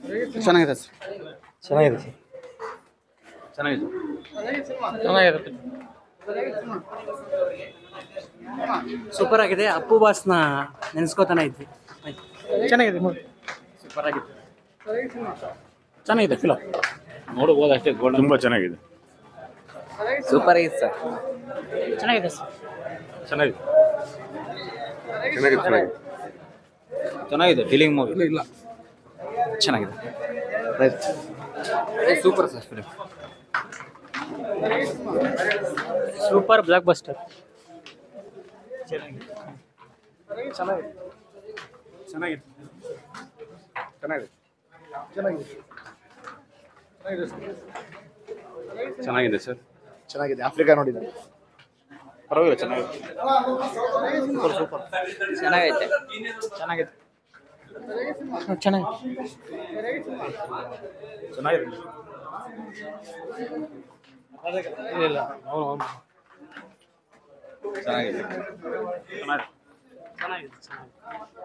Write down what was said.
ಚೆನ್ನಾಗಿದೆ ಸರ್ ಚೆನ್ನಾಗಿದೆ ಸರ್ ಚೆನ್ನಾಗಿದೆ ಚೆನ್ನಾಗಿದೆ ಸೂಪರ್ ಆಗಿದೆ ಅಪ್ಪು ಬಾಸ್ನ ನೆನೆಸ್ಕೋತಾನೆ ಇದ್ವಿ ಚೆನ್ನಾಗಿದೆ ಮೂವಿ ಸೂಪರ್ ಆಗಿದೆ ಚೆನ್ನಾಗಿದೆ ಫಿಲಮ್ ನೋಡಬಹುದು ಅಷ್ಟೇ ಗೋಲ್ಡ್ ತುಂಬಾ ಚೆನ್ನಾಗಿದೆ ಸೂಪರ್ ಆಗಿದೆ ಸರ್ ಚೆನ್ನಾಗಿದೆ ಸರ್ ಚೆನ್ನಾಗಿದೆ ಚೆನ್ನಾಗಿದೆ ಫೀಲಿಂಗ್ ಮೂವಿ ಇಲ್ಲ ಚೆನ್ನಾಗಿದೆ super sir film super blockbuster ಚೆನ್ನಾಗಿದೆ ಚೆನ್ನಾಗಿದೆ ಸರ್ ಚೆನ್ನಾಗಿದೆ ಆಫ್ರಿಕಾ ನೋಡಿದ್ದಾರೆ ಪರವಾಗಿಲ್ಲ ಚೆನ್ನಾಗಿದೆ ಚೆನ್ನಾಗೈತೆ ಚೆನ್ನಾಗಿದೆ ಚೆನ್ನಾಗಿದೆ ಚೆನ್ನಾಗಿದೆ ಇಲ್ಲ ಇಲ್ಲ ಅವನು ಚೆನ್ನಾಗಿದೆ ಚೆನ್ನಾಗಿದೆ ಚೆನ್ನಾಗಿದೆ